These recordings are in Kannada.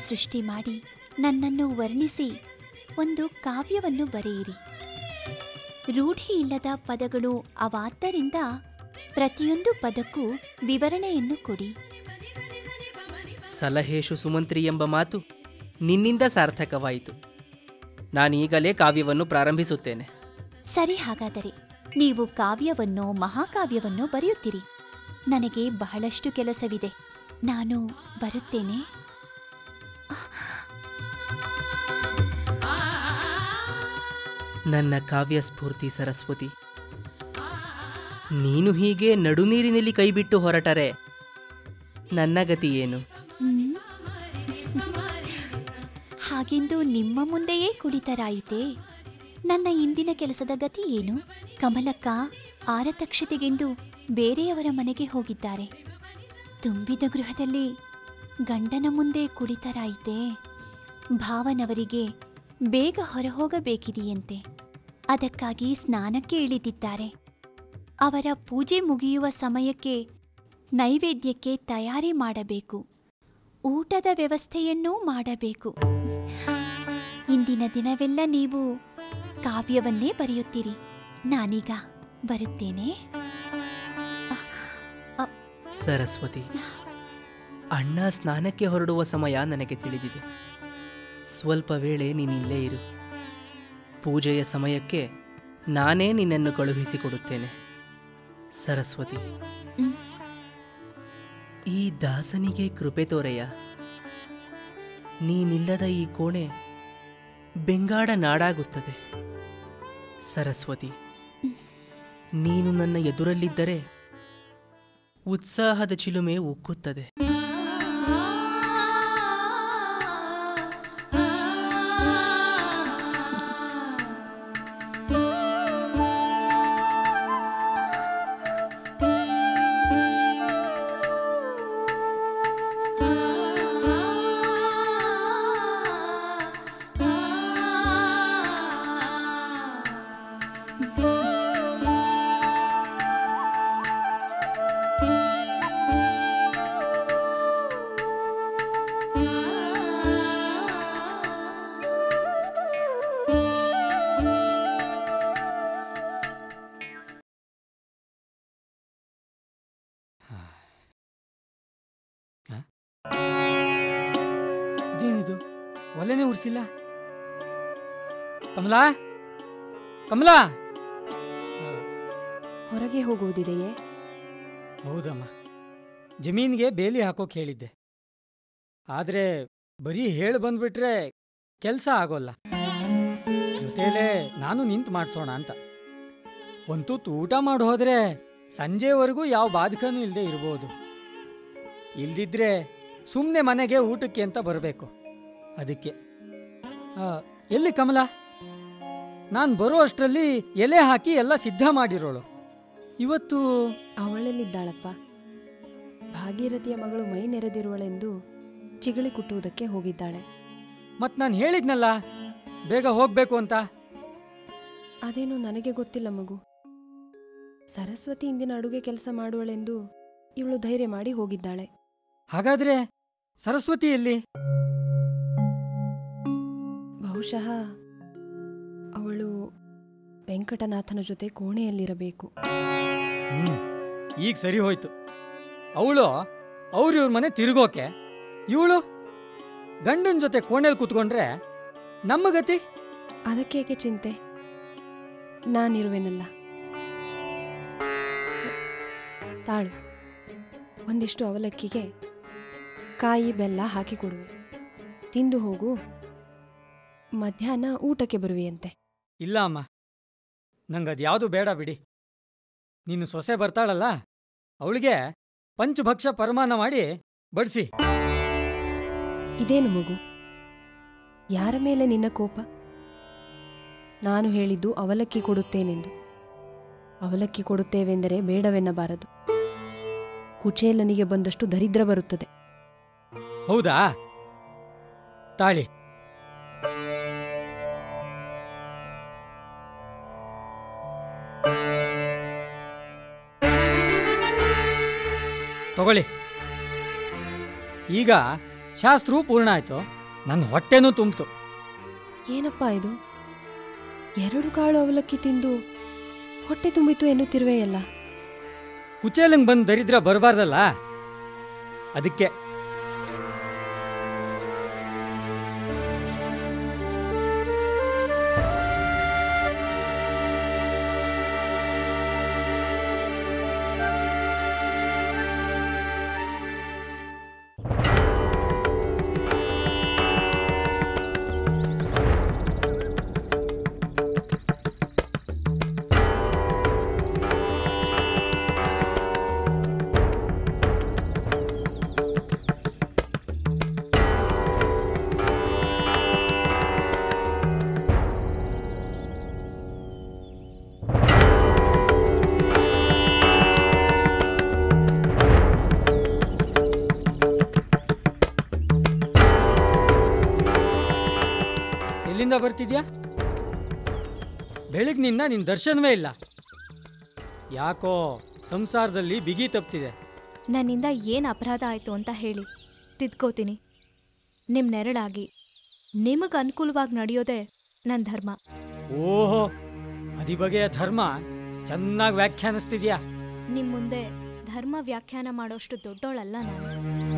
ಸೃಷ್ಟಿ ಮಾಡಿ ನನ್ನನ್ನು ವರ್ಣಿಸಿ ಒಂದು ಕಾವ್ಯವನ್ನು ಬರೆಯಿರಿ ರೂಢಿ ಇಲ್ಲದ ಪದಗಳು ಅವಾದ್ದರಿಂದ ಪ್ರತಿಯೊಂದು ಪದಕ್ಕೂ ವಿವರಣೆಯನ್ನು ಕೊಡಿ ಸಲಹೇಶು ಸುಮಂತ್ರಿ ಎಂಬ ಮಾತು ನಿನ್ನಿಂದ ಸಾರ್ಥಕವಾಯಿತು ನಾನೀಗಲೇ ಕಾವ್ಯವನ್ನು ಪ್ರಾರಂಭಿಸುತ್ತೇನೆ ಸರಿ ಹಾಗಾದರೆ ನೀವು ಕಾವ್ಯವನ್ನೋ ಮಹಾಕಾವ್ಯವನ್ನೋ ಬರೆಯುತ್ತೀರಿ ನನಗೆ ಬಹಳಷ್ಟು ಕೆಲಸವಿದೆ ನಾನು ಬರುತ್ತೇನೆ ನನ್ನ ಕಾವ್ಯ ಸ್ಫೂರ್ತಿ ಸರಸ್ವತಿ ನೀನು ಹೀಗೆ ನಡುನೀರಿನಲ್ಲಿ ಕೈಬಿಟ್ಟು ಹೊರಟರೆ ನನ್ನ ಗತಿ ಏನು ಹ್ಮ್? ಹಾಗೆಂದು ನಿಮ್ಮ ಮುಂದೆಯೇ ಕುಡಿತರಾಯಿತೆ ನನ್ನ ಇಂದಿನ ಕೆಲಸದ ಗತಿ ಏನು ಕಮಲಕ್ಕ ಆರತಕ್ಷತೆಗೆಂದು ಬೇರೆಯವರ ಮನೆಗೆ ಹೋಗಿದ್ದಾರೆ ತುಂಬಿದ ಗೃಹದಲ್ಲಿ ಗಂಡನ ಮುಂದೆ ಕುಡಿತರಾಯಿತೆ ಭಾವನವರಿಗೆ ಬೇಗ ಹೊರಹೋಗಬೇಕಿದೆಯಂತೆ ಅದಕ್ಕಾಗಿ ಸ್ನಾನಕ್ಕೆ ಇಳಿದಿದ್ದಾರೆ ಅವರ ಪೂಜೆ ಮುಗಿಯುವ ಸಮಯಕ್ಕೆ ನೈವೇದ್ಯಕ್ಕೆ ತಯಾರಿ ಮಾಡಬೇಕು ಊಟದ ವ್ಯವಸ್ಥೆಯನ್ನೂ ಮಾಡಬೇಕು ಇಂದಿನ ದಿನವೆಲ್ಲ ನೀವು ಕಾವ್ಯವನ್ನೇ ಬರೆಯುತ್ತೀರಿ ನಾನೀಗ ಬರುತ್ತೇನೆ ಸರಸ್ವತಿ ಅಣ್ಣ ಸ್ನಾನಕ್ಕೆ ಹೊರಡುವ ಸಮಯ ನನಗೆ ತಿಳಿದಿದೆ ಸ್ವಲ್ಪ ವೇಳೆ ನೀನಿಲ್ಲೇ ಇರು ಪೂಜೆಯ ಸಮಯಕ್ಕೆ ನಾನೇ ನಿನ್ನನ್ನು ಕಳುಹಿಸಿಕೊಡುತ್ತೇನೆ ಸರಸ್ವತಿ ಹ್ಮ್. ಈ ದಾಸನಿಗೆ ಕೃಪೆ ತೋರೆಯ ನೀನಿಲ್ಲದ ಈ ಕೋಣೆ ಬೆಂಗಾಡ ನಾಡಾಗುತ್ತದೆ ಸರಸ್ವತಿ ನೀನು ನನ್ನ ಎದುರಲ್ಲಿದ್ದರೆ ಉತ್ಸಾಹದ ಚಿಲುಮೆ ಉಕ್ಕುತ್ತದೆ ಇದೇನಿದು ಒಲೆನೇ ಉರ್ಸಿಲ್ಲ ಕಮಲಾ ಕಮಲಾ ಹೊರಗೆ ಹೋಗುವುದಿದೆಯೇ ಹೌದಮ್ಮ ಜಮೀನಿಗೆ ಬೇಲಿ ಹಾಕೋಕ್ ಹೇಳಿದ್ದೆ ಆದ್ರೆ ಬರೀ ಹೇಳಿ ಬಂದ್ಬಿಟ್ರೆ ಕೆಲಸ ಆಗೋಲ್ಲ ಜೊತೆಲೇ ನಾನು ನಿಂತು ಮಾಡಿಸೋಣ ಅಂತ ಒಂದು ತುತ್ತು ಊಟ ಮಾಡಿ ಹೋದ್ರೆ ಸಂಜೆವರೆಗೂ ಯಾವ ಬಾಧಕನೂ ಇಲ್ಲದೆ ಇರ್ಬೋದು ಇಲ್ದಿದ್ರೆ ಸುಮ್ಮನೆ ಮನೆಗೆ ಊಟಕ್ಕೆ ಅಂತ ಬರಬೇಕು ಅದಕ್ಕೆ ಆ, ಎಲ್ಲಿ ಕಮಲ ನಾನು ಬರೋ ಅಷ್ಟರಲ್ಲಿ ಎಲೆ ಹಾಕಿ ಎಲ್ಲ ಸಿದ್ಧ ಮಾಡಿರೋಳು ಇವತ್ತು ಅವಳಲ್ಲಿದ್ದಾಳಪ್ಪ ಭಾಗೀರಥಿಯ ಮಗಳು ಮೈ ನೆರೆದಿರುವಳೆಂದು ಚಿಗಳಿ ಕುಟ್ಟುವುದಕ್ಕೆ ಹೋಗಿದ್ದಾಳೆ ಮತ್ ನಾನು ಹೇಳಿದ್ನಲ್ಲ ಬೇಗ ಹೋಗ್ಬೇಕು ಅಂತ ಅದೇನು ನನಗೆ ಗೊತ್ತಿಲ್ಲ ಮಗು ಸರಸ್ವತಿ ಇಂದಿನ ಅಡುಗೆ ಕೆಲಸ ಮಾಡುವಳೆಂದು ಇವಳು ಧೈರ್ಯ ಮಾಡಿ ಹೋಗಿದ್ದಾಳೆ ಹಾಗಾದ್ರೆ ಸರಸ್ವತಿ ಎಲ್ಲಿ ಬಹುಶಃ ಅವಳು ವೆಂಕಟನಾಥನ ಜೊತೆ ಕೋಣೆಯಲ್ಲಿರಬೇಕು ಹ್ಮ್ ಈಗ ಸರಿ ಹೋಯ್ತು ಅವಳು ಅವ್ರ ಇವ್ರ ಮನೆ ತಿರುಗೋಕೆ ಇವಳು ಗಂಡನ ಜೊತೆ ಕೋಣೆಲ್ ಕೂತ್ಕೊಂಡ್ರೆ ನಮ್ಮ ಗತಿ ಅದಕ್ಕೇಕೆ ಚಿಂತೆ ನಾನಿರುವೆನಲ್ಲ ತಾಳು ಒಂದಿಷ್ಟು ಅವಲಕ್ಕಿಗೆ ಕಾಯಿ ಬೆಲ್ಲ ಹಾಕಿ ಕೊಡುವೆ ತಿಂದು ಹೋಗು ಮಧ್ಯಾಹ್ನ ಊಟಕ್ಕೆ ಬರುವೆಯಂತೆ ಇಲ್ಲ ಅಮ್ಮ ನಂಗದ್ಯಾವುದು ಬೇಡ ಬಿಡಿ ನೀನು ಸೊಸೆ ಬರ್ತಾಳಲ್ಲ ಅವಳಿಗೆ ಪಂಚಭಕ್ಷ ಪರಮಾನ ಮಾಡಿ ಬಡಿಸಿ ಇದೇನು ಮಗು ಯಾರ ಮೇಲೆ ನಿನ್ನ ಕೋಪ ನಾನು ಹೇಳಿದ್ದು ಅವಲಕ್ಕಿ ಕೊಡುತ್ತೇನೆಂದು ಅವಲಕ್ಕಿ ಕೊಡುತ್ತೇವೆಂದರೆ ಬೇಡವೆನ್ನಬಾರದು ಕುಚೇಲನಿಗೆ ಬಂದಷ್ಟು ದರಿದ್ರ ಬರುತ್ತದೆ ಹೌದಾ ತಾಳಿ ತಗೊಳ್ಳಿ ಈಗ ಶಾಸ್ತ್ರವು ಪೂರ್ಣ ಆಯ್ತು ನನ್ನ ಹೊಟ್ಟೆನೂ ತುಂಬಿತು ಏನಪ್ಪ ಇದು ಎರಡು ಕಾಳು ಅವಲಕ್ಕಿ ತಿಂದು ಹೊಟ್ಟೆ ತುಂಬಿತು ಎನ್ನುತ್ತಿರುವೆಯಲ್ಲ ಕುಚೇಲಂಗ್ ಬಂದು ದರಿದ್ರ ಬರಬಾರ್ದಲ್ಲ ಅದಕ್ಕೆ ಎಲ್ಲಿಂದ ಬರ್ತಿದ್ಯಾ ಬೆಳಗ್ನಿಂದ ನಿನ್ನ ದರ್ಶನವೇ ಇಲ್ಲ ಯಾಕೋ ಸಂಸಾರದಲ್ಲಿ ಬಿಗಿ ತಪ್ತಿದೆ ನನ್ನಿಂದ ಏನು ಅಪರಾಧ ಆಯಿತು ಅಂತ ಹೇಳಿ ತಿದ್ಕೋತೀನಿ ನಿಮ್ಮ ನೆರಳಾಗಿ ನಿಮಗೆ ಅನುಕೂಲವಾಗಿ ನಡೆಯೋದೇ ನನ್ನ ಧರ್ಮ ಓಹೋ ಅದಿ ಬಗೆಯ ಧರ್ಮ ಚೆನ್ನಾಗಿ ವ್ಯಾಖ್ಯಾನಿಸ್ತಿದ್ಯಾ ನಿಮ್ಮ ಮುಂದೆ ಧರ್ಮ ವ್ಯಾಖ್ಯಾನ ಮಾಡೋಷ್ಟು ದೊಡ್ಡೋಳಲ್ಲ ನಾನು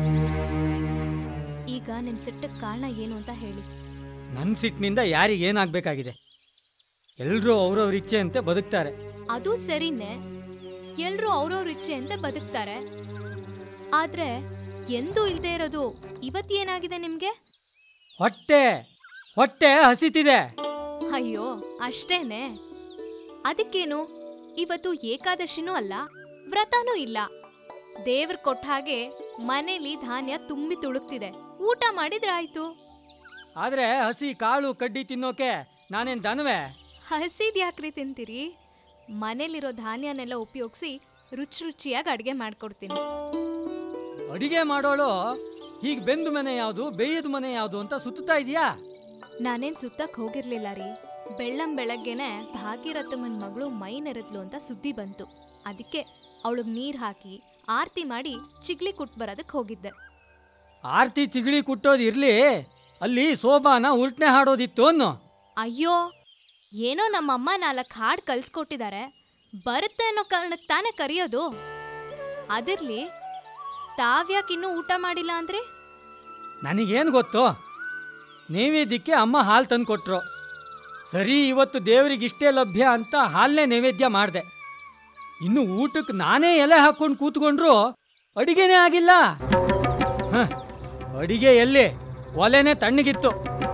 ಈಗ ನಿಮ್ಮ ಸಿಟ್ಟಕ್ಕೆ ಕಾರಣ ಏನು ಅಂತ ಹೇಳಿ ನನ್ನ ಸಿಟ್ಟಿನಿಂದ ಯಾರಿಗೆ ಏನಾಗಬೇಕಾಗಿದೆ ಎಲ್ಲರೂ ಅವ್ರವ್ರ ಇಚ್ಛೆಯಂತೆ ಬದುಕ್ತಾರೆ ಅದು ಸರಿನೇ ಎಲ್ರೂ ಅವ್ರವ್ರ ಇಚ್ಛೆಯಂತೆ ಬದುಕ್ತಾರೆ ಆದ್ರೆ ಎಂದೂ ಇಲ್ದೇ ಇರೋದು ಇವತ್ತೇನಾಗಿದೆ ನಿಮ್ಗೆ ಹೊಟ್ಟೆ ಹೊಟ್ಟೆ ಹಸಿತಿದೆ ಅಯ್ಯೋ ಅಷ್ಟೇನೆ ಅದಕ್ಕೇನು ಇವತ್ತು ಏಕಾದಶಿನೂ ಅಲ್ಲ ವ್ರತನೂ ಇಲ್ಲ ದೇವ್ರ್ ಕೊಟ್ಟ ಹಾಗೆ ಮನೇಲಿ ಧಾನ್ಯ ತುಂಬಿ ತುಳುಕ್ತಿದೆ ಊಟ ಮಾಡಿದ್ರಾಯ್ತು ಆದ್ರೆ ಹಸಿ ಕಾಳು ಕಡ್ಡಿ ತಿನ್ನೋಕೆ ನಾನೇನ್ ದನವೇ ಹಸಿದ್ ಯಾಕ್ರಿ ತಿಂತೀರಿ ಮನೇಲಿರೋ ಧಾನ್ಯನೆಲ್ಲ ಉಪಯೋಗಿಸಿ ರುಚಿ ರುಚಿಯಾಗಿ ಅಡ್ಗೆ ಮಾಡ್ಕೊಡ್ತೀನಿ ಅಡಿಗೆ ಮಾಡೋಳು ಹೀಗೆ ಬೆಂದು ಮನೆ ಯಾವುದು ಬೇಯದ ಮನೆ ಯಾವುದು ಅಂತ ಸುತ್ತಾ ಇದೀಯಾ ನಾನೇನ್ ಸುತ್ತಕ್ ಹೋಗಿರ್ಲಿಲ್ಲ ರೀ ಬೆಳ್ಳಂ ಬೆಳಗ್ಗೆನೆ ಭಾಗೀರಥಮ್ಮನ್ ಮಗಳು ಮೈ ನೆರೆದ್ಲು ಅಂತ ಸುದ್ದಿ ಬಂತು ಅದಕ್ಕೆ ಅವಳಿಗೆ ನೀರ್ ಹಾಕಿ ಆರ್ತಿ ಮಾಡಿ ಚಿಗ್ಲಿ ಕುಟ್ ಬರೋದಕ್ ಹೋಗಿದ್ದೆ ಆರ್ತಿ ಚಿಗಳಿ ಕುಟ್ಟೋದು ಇರ್ಲಿ ಅಲ್ಲಿ ಸೋಬಾನ ಉಲ್ಟನೆ ಹಾಡೋದಿತ್ತು ಅನ್ನು ಅಯ್ಯೋ ಏನೋ ನಮ್ಮಮ್ಮ ನಾಲ್ಕು ಹಾಡು ಕಲ್ಸ್ಕೊಟ್ಟಿದ್ದಾರೆ ಬರುತ್ತೆ ಅನ್ನೋ ಕಾರಣಕ್ಕೆ ತಾನೇ ಕರೆಯೋದು ಅದಿರ್ಲಿ ತಾವ್ಯಾಕಿನ್ನೂ ಊಟ ಮಾಡಿಲ್ಲ ಅಂದ್ರೆ ನನಗೇನು ಗೊತ್ತು ನೈವೇದ್ಯಕ್ಕೆ ಅಮ್ಮ ಹಾಲು ತಂದು ಕೊಟ್ರು ಸರಿ ಇವತ್ತು ದೇವರಿಗೆ ಇಷ್ಟೇ ಲಭ್ಯ ಅಂತ ಹಾಲನ್ನೇ ನೈವೇದ್ಯ ಮಾಡಿದೆ ಇನ್ನು ಊಟಕ್ಕೆ ನಾನೇ ಎಲೆ ಹಾಕೊಂಡು ಕೂತ್ಕೊಂಡ್ರು ಅಡಿಗೆನೇ ಆಗಿಲ್ಲ ಹ, ಅಡಿಗೆ ಎಲ್ಲಿ ಒಲೆನೇ ತಣ್ಣಗಿತ್ತು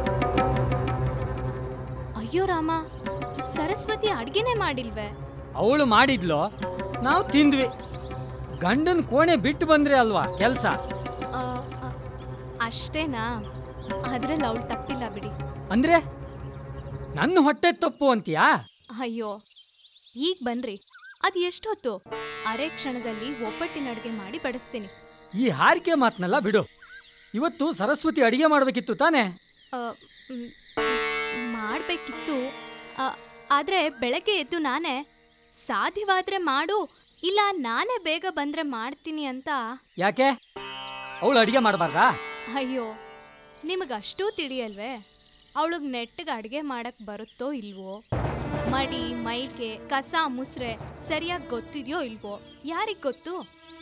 ಅಯ್ಯೋ ರಾಮ ಸರಸ್ವತಿ ಅಡ್ಗೆನೇ ಮಾಡಿಲ್ವೇ ಅವಳು ಮಾಡಿದ್ಲು ನಾವು ತಿಂದ್ವಿ ಗಂಡನ ಕೋಣೆ ಬಿಟ್ಟು ಬಂದ್ರೆ ಅಲ್ವಾ ಕೆಲಸ ಆ, ಆ, ಅಷ್ಟೇನಾ ಅದ್ರಲ್ಲಿ ಅವಳು ತಪ್ಪಿಲ್ಲ ಬಿಡಿ ಅಂದ್ರೆ ನನ್ನ ಹೊಟ್ಟೆ ತಪ್ಪು ಅಂತೀಯಾ ಅಯ್ಯೋ ಈಗ ಬನ್ರಿ ಅದ್ ಎಷ್ಟೊತ್ತು ಅರೆ ಕ್ಷಣದಲ್ಲಿ ಒಬ್ಬಟ್ಟಿನ ಅಡ್ಗೆ ಮಾಡಿ ಬಡಿಸ್ತೀನಿ ಈ ಹಾರಿಕೆ ಮಾತನ್ನೆಲ್ಲ ಬಿಡು ಇವತ್ತು ಸರಸ್ವತಿ ಅಡಿಗೆ ಮಾಡಬೇಕಿತ್ತು ತಾನೇ ಆ, ಮ್, ಮಾಡ್ಬೇಕಿತ್ತು ಆ, ಆದ್ರೆ ಬೆಳಗ್ಗೆ ಎದ್ದು ನಾನೇ ಸಾಧ್ಯವಾದ್ರೆ ಮಾಡು ಇಲ್ಲ ನಾನೇ ಬೇಗ ಬಂದ್ರೆ ಮಾಡ್ತೀನಿ ಅಂತ ಯಾಕೆ ಅವಳು ಅಡಿಗೆ ಮಾಡಬಾರ್ದಾ ಅಯ್ಯೋ ನಿಮಗಷ್ಟೂ ತಿಳಿಯಲ್ವೇ ಅವಳಿಗೆ ನೆಟ್ಟಿಗೆ ಅಡುಗೆ ಮಾಡಕ್ ಬರುತ್ತೋ ಇಲ್ವೋ ಮಡಿ ಮೈಲ್ಗೆ ಕಸ ಮುಸ್ರೆ ಸರಿಯಾಗಿ ಗೊತ್ತಿದೆಯೋ ಇಲ್ವೋ ಯಾರಿಗ್ ಗೊತ್ತು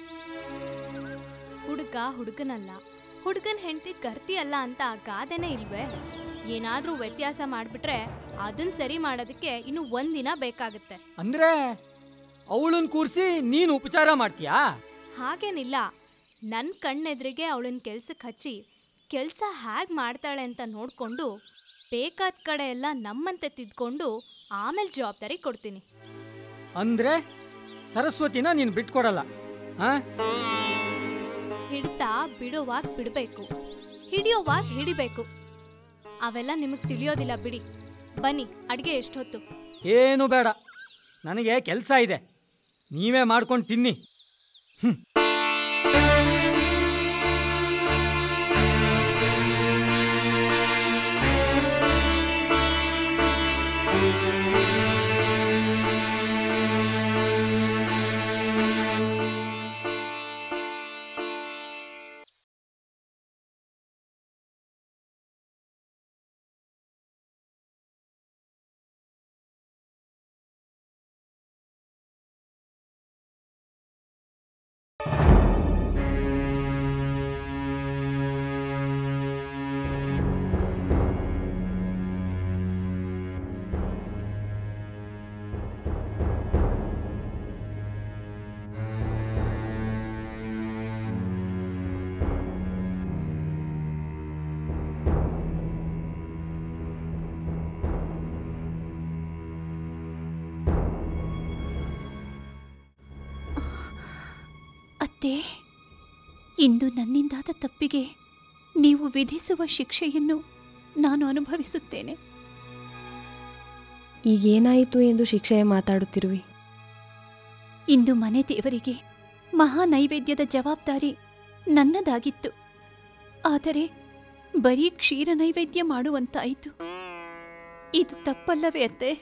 ಹುಡುಗ ಹುಡುಗನಲ್ಲ ಹುಡುಗನ ಹೆಂಡತಿ ಕರ್ತಿ ಅಲ್ಲ ಅಂತ ಗಾದೆನೇ ಇಲ್ವೇ ಏನಾದ್ರೂ ವ್ಯತ್ಯಾಸ ಮಾಡ್ಬಿಟ್ರೆ ಅದನ್ನ ಸರಿ ಮಾಡೋದಕ್ಕೆ ಇನ್ನು ಒಂದಿನ ಬೇಕಾಗುತ್ತೆ ಅಂದ್ರೆ ಅವಳನ್ನ ಕೂರಿಸಿ ನೀನು ಉಪಚಾರ ಮಾಡ್ತೀಯಾ ಹಾಗೇನಿಲ್ಲ ನನ್ನ ಕಣ್ಣೆದ್ರಿಗೆ ಅವಳನ್ನ ಕೆಲ್ಸಕ್ಕೆ ಹಚ್ಚಿ ಕೆಲಸ ಹೇಗೆ ಮಾಡ್ತಾಳೆ ಅಂತ ನೋಡಿಕೊಂಡು ಬೇಕಾದ ಕಡೆ ಎಲ್ಲ ನಮ್ಮಂತೆ ತಿದ್ಕೊಂಡು ಆಮೇಲೆ ಜವಾಬ್ದಾರಿ ಕೊಡ್ತೀನಿ ಅಂದ್ರೆ ಸರಸ್ವತಿನ ನೀನು ಬಿಟ್ಕೊಡಲ್ಲ ಹಾ ಹಿಡ್ತಾ ಬಿಡುವಾಗ ಬಿಡಬೇಕು ಹಿಡಿಯೋವಾಗ ಹಿಡಿಬೇಕು ಅವೆಲ್ಲ ನಿಮಗೆ ತಿಳಿಯೋದಿಲ್ಲ ಬಿಡಿ ಬನ್ನಿ ಅಡುಗೆ ಎಷ್ಟೊತ್ತು ಏನು ಬೇಡ ನನಗೆ ಕೆಲಸ ಇದೆ ನೀವೇ ಮಾಡ್ಕೊಂಡು ತಿನ್ನಿ ಅತ್ತೆ ಇಂದು ನನ್ನಿಂದಾದ ತಪ್ಪಿಗೆ ನೀವು ವಿಧಿಸುವ ಶಿಕ್ಷೆಯನ್ನು ನಾನು ಅನುಭವಿಸುತ್ತೇನೆ ಈಗೇನಾಯಿತು ಎಂದು ಶಿಕ್ಷೆಯ ಮಾತಾಡುತ್ತಿರುವಿ ಇಂದು ಮನೆ ದೇವರಿಗೆ ಮಹಾ ನೈವೇದ್ಯದ ಜವಾಬ್ದಾರಿ ನನ್ನದಾಗಿತ್ತು ಆದರೆ ಬರೀ ಕ್ಷೀರ ನೈವೇದ್ಯ ಮಾಡುವಂತಾಯಿತು ಇದು ತಪ್ಪಲ್ಲವೇ ಅತ್ತೆ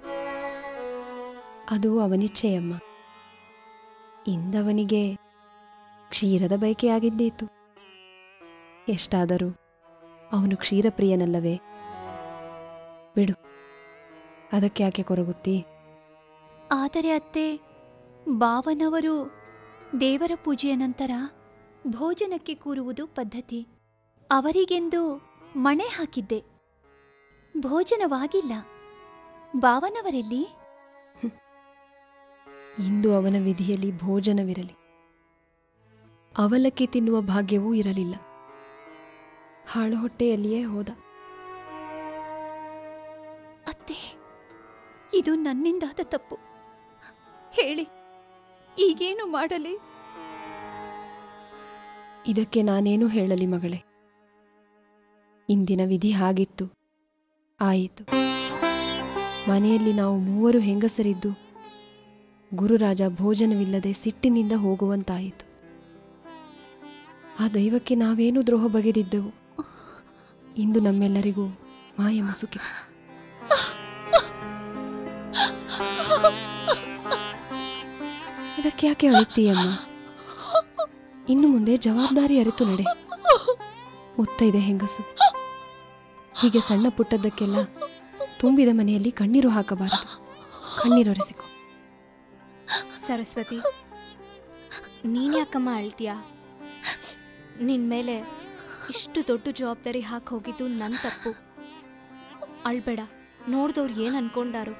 ಅದು ಅವನಿಚ್ಛೆಯಮ್ಮ ಇಂದವನಿಗೆ ಕ್ಷೀರದ ಬಯಕೆಯಾಗಿದ್ದೀತು ಎಷ್ಟಾದರೂ ಅವನು ಕ್ಷೀರಪ್ರಿಯನಲ್ಲವೇ ಬಿಡು ಅದಕ್ಕೆ ಯಾಕೆ ಕೊರಗುತ್ತಿ ಆದರೆ ಅತ್ತೆ ಬಾವನವರು ದೇವರ ಪೂಜೆಯ ನಂತರ ಭೋಜನಕ್ಕೆ ಕೂರುವುದು ಪದ್ಧತಿ ಅವರಿಗೆಂದು ಮಣೆ ಹಾಕಿದ್ದೆ ಭೋಜನವಾಗಿಲ್ಲ ಬಾವನವರೆಲ್ಲಿ ಇಂದು ಅವನ ವಿಧಿಯಲ್ಲಿ ಭೋಜನವಿರಲಿ ಅವಲಕ್ಕಿ ತಿನ್ನುವ ಭಾಗ್ಯವೂ ಇರಲಿಲ್ಲ ಹಾಳು ಹೊಟ್ಟೆಯಲ್ಲಿಯೇ ಹೋದ ಅತ್ತೆ ಇದು ನನ್ನಿಂದಾದ ತಪ್ಪು ಹೇಳಿ ಈಗೇನು ಮಾಡಲಿ ಇದಕ್ಕೆ ನಾನೇನು ಹೇಳಲಿ ಮಗಳೇ ಇಂದಿನ ವಿಧಿ ಹಾಗಿತ್ತು ಆಯಿತು ಮನೆಯಲ್ಲಿ ನಾವು ಮೂವರು ಹೆಂಗಸರಿದ್ದು ಗುರುರಾಜ ಭೋಜನವಿಲ್ಲದೆ ಸಿಟ್ಟಿನಿಂದ ಹೋಗುವಂತಾಯಿತು ಆ ದೈವಕ್ಕೆ ನಾವೇನು ದ್ರೋಹ ಬಗೆದಿದ್ದೆವು ಇಂದು ನಮ್ಮೆಲ್ಲರಿಗೂ ಮಾಯ ಮುಸುಕಿತು ಅದಕ್ಕೆ ಯಾಕೆ ಅಳುತ್ತೀಯಮ್ಮ ಇನ್ನು ಮುಂದೆ ಜವಾಬ್ದಾರಿ ಅರಿತು ನಡೆ ಮುತ್ತೈದೆ ಹೆಂಗಸು ಹೀಗೆ ಸಣ್ಣ ಪುಟ್ಟದ್ದಕ್ಕೆಲ್ಲ ತುಂಬಿದ ಮನೆಯಲ್ಲಿ ಕಣ್ಣೀರು ಹಾಕಬಾರದು ಕಣ್ಣೀರೊರೆಸಿಕೊ ಸರಸ್ವತಿ ನೀನ್ ಯಾಕಮ್ಮ ಅಳ್ತೀಯ ನಿನ್ ಮೇಲೆ ಇಷ್ಟು ದೊಡ್ಡ ಜವಾಬ್ದಾರಿ ಹಾಕಿ ಹೋಗಿದ್ದು ನನ್ನ ತಪ್ಪು ಅಳ್ಬೇಡ ನೋಡ್ದವ್ರು ಏನ್ ಅನ್ಕೊಂಡಾರು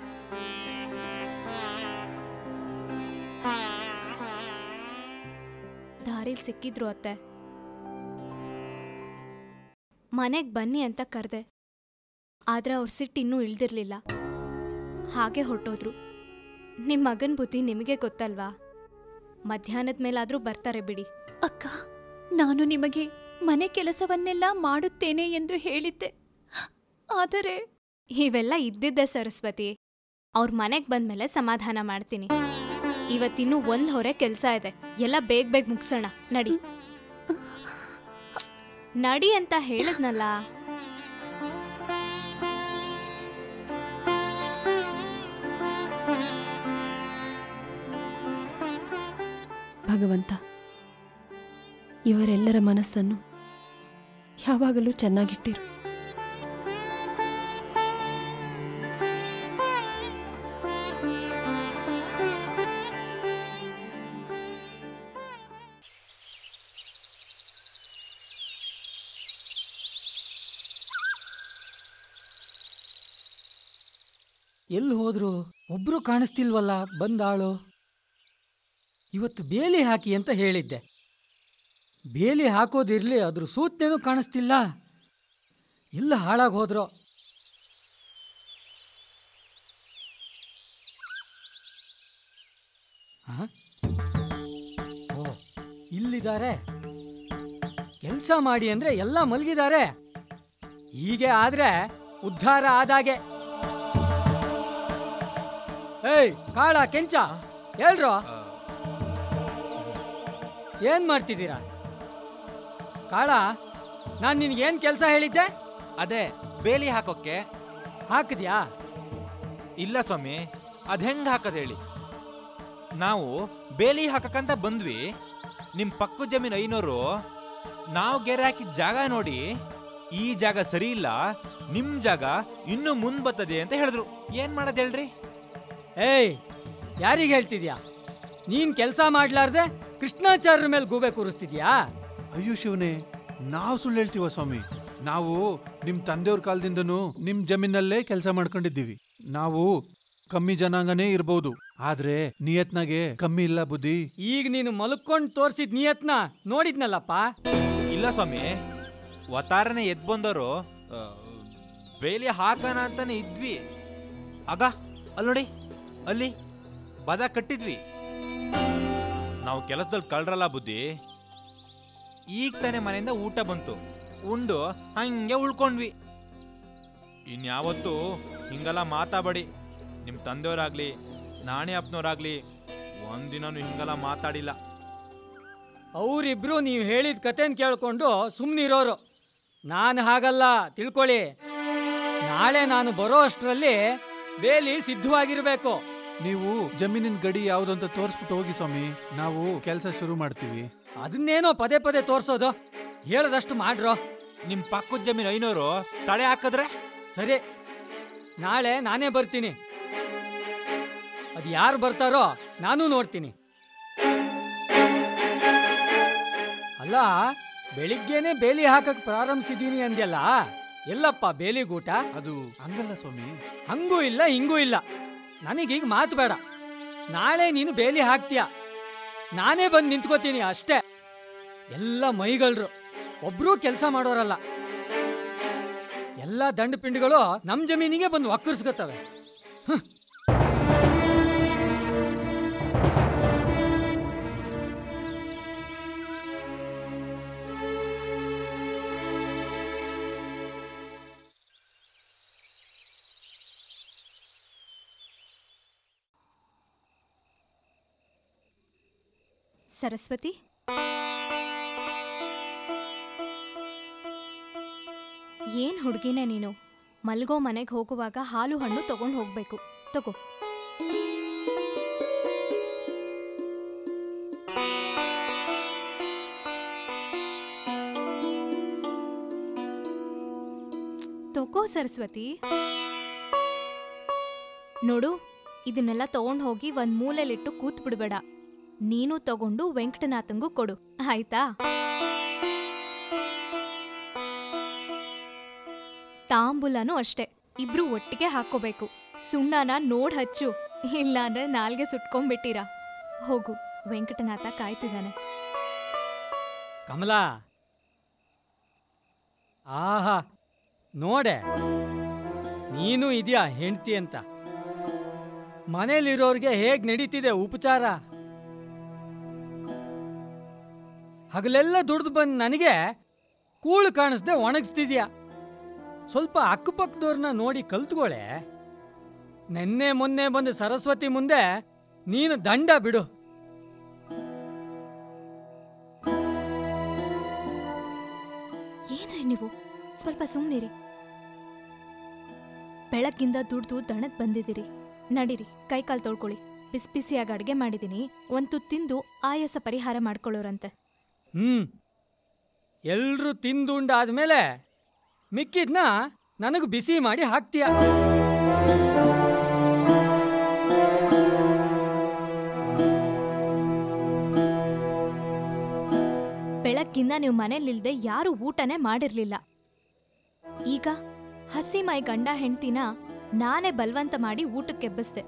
ದಾರಿಲ್ ಸಿಕ್ಕಿದ್ರು ಅತ್ತೆ ಮನೆಗ್ ಬನ್ನಿ ಅಂತ ಕರೆದೆ ಆದ್ರೆ ಅವ್ರ ಸಿಟ್ಟು ಇನ್ನೂ ಇಳ್ದಿರ್ಲಿಲ್ಲ ಹಾಗೆ ಹೊರಟೋದ್ರು ನಿಮ್ ಮಗನ್ ಬುದ್ಧಿ ನಿಮಗೆ ಗೊತ್ತಲ್ವಾ ಮಧ್ಯಾಹ್ನದ ಮೇಲಾದ್ರೂ ಬರ್ತಾರೆ ಬಿಡಿ ಅಕ್ಕ ನಾನು ನಿಮಗೆ ಮನೆ ಕೆಲಸವನ್ನೆಲ್ಲ ಮಾಡುತ್ತೇನೆ ಎಂದು ಹೇಳಿದ್ದೆ ಆದರೆ ಇವೆಲ್ಲ ಇದ್ದಿದ್ದೆ ಸರಸ್ವತಿ ಅವ್ರ ಮನೆಗ್ ಬಂದ್ಮೇಲೆ ಸಮಾಧಾನ ಮಾಡ್ತೀನಿ ಇವತ್ತಿನ್ನೂ ಒಂದ್ ಹೊರೆ ಕೆಲ್ಸ ಇದೆ ಎಲ್ಲ ಬೇಗ ಬೇಗ ಮುಗ್ಸೋಣ ನಡಿ ನಡಿ ಅಂತ ಹೇಳಿದ್ನಲ್ಲ ಭಗವಂತ ಇವರೆಲ್ಲರ ಮನಸ್ಸನ್ನು ಯಾವಾಗಲೂ ಚೆನ್ನಾಗಿಟ್ಟಿರು ಎಲ್ಲಿ ಹೋದ್ರು ಒಬ್ರು ಕಾಣಿಸ್ತಿಲ್ವಲ್ಲ ಬಂದಾಳು ಇವತ್ತು ಬೇಲಿ ಹಾಕಿ ಅಂತ ಹೇಳಿದ್ದೆ ಬೇಲಿ ಹಾಕೋದಿರ್ಲಿ ಅದ್ರ ಸೂತ್ನೇನೂ ಕಾಣಿಸ್ತಿಲ್ಲ ಎಲ್ಲ ಹಾಳಾಗಿ ಹೋದ್ರೋ ಆ? ಓ ಇಲ್ಲಿದ್ದಾರೆ ಕೆಲಸ ಮಾಡಿ ಅಂದ್ರೆ ಎಲ್ಲ ಮಲಗಿದ್ದಾರೆ ಹೀಗೆ ಆದ್ರೆ ಉದ್ಧಾರ ಆದಾಗೆ ಏಯ್ ಕಾಳ ಕೆಂಚ ಹೇಳ್ರೋ ಏನ್ ಮಾಡ್ತಿದ್ದೀರಾ ಕಾಳ ನಾನು ನಿನ್ಗೇನ್ ಕೆಲಸ ಹೇಳಿದ್ದೆ ಅದೇ ಬೇಲಿ ಹಾಕೋಕ್ಕೆ ಹಾಕಿದ್ಯಾ ಇಲ್ಲ ಸ್ವಾಮಿ ಅದ್ ಹೆಂಗ್ ಹಾಕದ್ ಹೇಳಿ ನಾವು ಬೇಲಿ ಹಾಕಕ್ಕಂತ ಬಂದ್ವಿ ನಿಮ್ ಪಕ್ಕ ಜಮೀನ್ ಐನೋರು ನಾವು ಗೆರೆ ಹಾಕಿದ ಜಾಗ ನೋಡಿ ಈ ಜಾಗ ಸರಿ ಇಲ್ಲ ನಿಮ್ ಜಾಗ ಇನ್ನು ಮುಂದ್ ಬರ್ತದೆ ಅಂತ ಹೇಳಿದ್ರು ಏನ್ ಮಾಡೋದ್ ಹೇಳ್ರಿ ಏಯ್ ಯಾರಿಗೆ ಹೇಳ್ತಿದ್ಯಾ ನೀನ್ ಕೆಲಸ ಮಾಡ್ಲಾರ್ದೆ ಕೃಷ್ಣಾಚಾರ್ಯರ ಮೇಲೆ ಗೂಬೆ ಕೂರಿಸ್ತಿದ್ಯಾ ಅಯ್ಯೋ ಶಿವನೇ ನಾವು ಸುಳ್ಳು ಹೇಳ್ತೀವ ಸ್ವಾಮಿ ನಾವು ನಿಮ್ ತಂದೆಯವ್ರ ಕಾಲದಿಂದನೂ ನಿಮ್ ಜಮೀನಲ್ಲೇ ಕೆಲಸ ಮಾಡ್ಕೊಂಡಿದ್ದೀವಿ ನಾವು ಕಮ್ಮಿ ಜನಾಂಗನೇ ಇರ್ಬೋದು ಆದ್ರೆ ನಿಯತ್ನಾಗೆ ಕಮ್ಮಿ ಇಲ್ಲ ಬುದ್ಧಿ ಈಗ ನೀನು ಮಲ್ಕೊಂಡ್ ತೋರ್ಸಿದ್ ನಿಯತ್ನ ನೋಡಿದ್ನಲ್ಲಪ್ಪ ಇಲ್ಲ ಸ್ವಾಮಿ ಒತ್ತಾರನೆ ಎದ್ ಬಂದವರು ಆ, ಬೇಲಿ ಹಾಕೋಣ ಅಂತಾನೆ ಇದ್ವಿ ಆಗ ಅಲ್ಲಿ ನೋಡಿ ಅಲ್ಲಿ ಬದ ಕಟ್ಟಿದ್ವಿ ನಾವು ಕೆಲಸದಲ್ಲಿ ಕಳ್ರಲ್ಲ ಬುದ್ಧಿ ಈಗ ತಾನೇ ಮನೆಯಿಂದ ಊಟ ಬಂತು ಉಂಡು ಹಂಗೆ ಉಳ್ಕೊಂಡ್ವಿ ಇನ್ಯಾವತ್ತೂ ಹಿಂಗೆಲ್ಲ ಮಾತಾಡಬೇಡಿ ನಿಮ್ಮ ತಂದೆಯವರಾಗ್ಲಿ ನಾಣಿ ಅಪ್ಪನವರಾಗ್ಲಿ ಒಂದಿನನೂ ಹಿಂಗೆಲ್ಲ ಮಾತಾಡಿಲ್ಲ ಅವರಿಬ್ರು ನೀವು ಹೇಳಿದ ಕತೆನ ಕೇಳ್ಕೊಂಡು ಸುಮ್ಮನಿರೋರು ನಾನು ಹಾಗಲ್ಲ ತಿಳ್ಕೊಳ್ಳಿ ನಾಳೆ ನಾನು ಬರೋ ಅಷ್ಟರಲ್ಲಿ ಬೇಲಿ ಸಿದ್ಧವಾಗಿರಬೇಕು ನೀವು ಜಮೀನಿನ ಗಡಿ ಯಾವ್ದು ಅಂತ ತೋರಿಸ್ಬಿಟ್ಟು ಹೋಗಿ ಸ್ವಾಮಿ ನಾವು ಕೆಲಸ ಶುರು ಮಾಡ್ತೀವಿ ಅದನ್ನೇನೋ ಪದೇ ಪದೇ ತೋರಿಸೋದು ಹೇಳದಷ್ಟು ಮಾಡ್ರೋ ನಿಮ್ಮ ಪಕ್ಕದ ಜಮೀನು ಐನೂರು ತಡೆ ಹಾಕಿದ್ರೆ ಸರಿ ನಾಳೆ ನಾನೇ ಬರ್ತೀನಿ ಅದು ಯಾರು ಬರ್ತಾರೋ ನಾನು ನೋಡ್ತೀನಿ ಅಲ್ಲ ಬೆಳಿಗ್ಗೆನೆ ಬೇಲಿ ಹಾಕಕ್ ಪ್ರಾರಂಭಿಸಿದೀನಿ ಅಂದ್ಯಲ್ಲ ಎಲ್ಲಪ್ಪ ಬೇಲಿಗೂಟ ಅದು ಹಂಗಲ್ಲ ಸ್ವಾಮಿ ಹಂಗೂ ಇಲ್ಲ ಹಿಂಗೂ ಇಲ್ಲ ನನಗೀಗ ಮಾತು ಬೇಡ ನಾಳೆ ನೀನು ಬೇಲಿ ಹಾಕ್ತೀಯ ನಾನೇ ಬಂದು ನಿಂತ್ಕೋತೀನಿ ಅಷ್ಟೇ ಎಲ್ಲ ಮೈಗಳ್ರು ಒಬ್ರೂ ಕೆಲಸ ಮಾಡೋರಲ್ಲ ಎಲ್ಲ ದಂಡ ಪಿಂಡ್ಗಳು ನಮ್ಮ ಜಮೀನಿಗೆ ಬಂದು ಒಕ್ಕರ್ಸ್ಕೊತವೆ ಸರಸ್ವತಿ ಏನ್ ಹುಡುಗಿನೇ ನೀನು ಮಲ್ಗೋ ಮನೆಗೆ ಹೋಗುವಾಗ ಹಾಲು ಹಣ್ಣು ತಗೊಂಡು ಹೋಗ್ಬೇಕು ತಗೋ ತಗೋ ಸರಸ್ವತಿ ನೋಡು ಇದನ್ನೆಲ್ಲ ತಗೊಂಡು ಹೋಗಿ ಒಂದ್ ಮೂಲೆಲಿಟ್ಟು ಕೂತ್ ಬಿಡ್ಬೇಡ ನೀನು ತಗೊಂಡು ವೆಂಕಟನಾಥಂಗೂ ಕೊಡು ಆಯ್ತಾ ತಾಂಬೂಲನೂ ಅಷ್ಟೇ ಇಬ್ರು ಒಟ್ಟಿಗೆ ಹಾಕೋಬೇಕು ಸುಣ್ಣನ ನೋಡ್ ಹಚ್ಚು ಇಲ್ಲಾಂದ್ರೆ ನಾಲ್ಗೆ ಸುಟ್ಕೊಂಡ್ಬಿಟ್ಟಿರಾ ಹೋಗು ವೆಂಕಟನಾಥ ಕಾಯ್ತಿದ್ದಾನೆ ಕಮಲಾ ಆಹಾ ನೋಡೆ ನೀನು ಇದೆಯಾ ಹೆಂಡ್ತಿ ಅಂತ ಮನೇಲಿರೋರ್ಗೆ ಹೇಗ್ ನಡೀತಿದೆ ಉಪಚಾರ ಹಗಲೆಲ್ಲ ದುಡ್ದು ಬಂದು ನನಗೆ ಕೂಳು ಕಾಣಿಸ್ದೆ ಒಣಗಿಸ್ತಿದ್ಯಾ ಸ್ವಲ್ಪ ಅಕ್ಕಪಕ್ಕದವ್ರನ್ನ ನೋಡಿ ಕಲ್ತ್ಕೊಳ್ಳೆ ನೆನ್ನೆ ಮೊನ್ನೆ ಬಂದು ಸರಸ್ವತಿ ಮುಂದೆ ನೀನು ದಂಡ ಬಿಡು ಏನ್ರಿ ನೀವು ಸ್ವಲ್ಪ ಸುಮ್ಮನಿರಿ ಬೆಳಗ್ಗಿಂದ ದುಡ್ದು ದಣದ್ ಬಂದಿದ್ದೀರಿ ನಡೀರಿ ಕೈಕಾಲು ತೊಳ್ಕೊಳ್ಳಿ ಬಿಸಿ ಬಿಸಿಯಾಗಿ ಅಡುಗೆ ಮಾಡಿದ್ದೀನಿ ಒಂದು ತಿಂದು ಆಯಾಸ ಪರಿಹಾರ ಮಾಡ್ಕೊಳ್ಳೋರಂತೆ ಹ್ಮ್ ಎಲ್ರೂ ತಿಂದುಂಡಾದ್ಮೇಲೆ ಮಿಕ್ಕಿದ್ನ ನನಗೆ ಬಿಸಿ ಮಾಡಿ ಹಾಕ್ತೀಯ ಬೆಳಗ್ಗಿಂದ ನೀವು ಮನೇಲಿಲ್ದೆ ಯಾರು ಊಟನೇ ಮಾಡಿರ್ಲಿಲ್ಲ ಈಗ ಹಸಿ ಮೈ ಗಂಡ ಹೆಂಡ್ತಿನ ನಾನೇ ಬಲವಂತ ಮಾಡಿ ಊಟಕ್ಕೆ ಎಬ್ಬಿಸ್ದೆ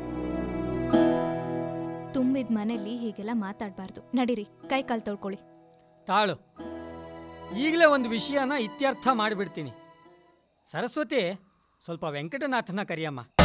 ತುಂಬಿದ ಮನೇಲಿ ಹೀಗೆಲ್ಲ ಮಾತಾಡಬಾರ್ದು ನಡೀರಿ ಕೈ ಕಾಲು ತೊಳ್ಕೊಳ್ಳಿ ತಾಳು ಈಗಲೇ ಒಂದು ವಿಷಯನ ಇತ್ಯರ್ಥ ಮಾಡಿಬಿಡ್ತೀನಿ ಸರಸ್ವತಿ ಸ್ವಲ್ಪ ವೆಂಕಟನಾಥನ ಕರಿಯಮ್ಮ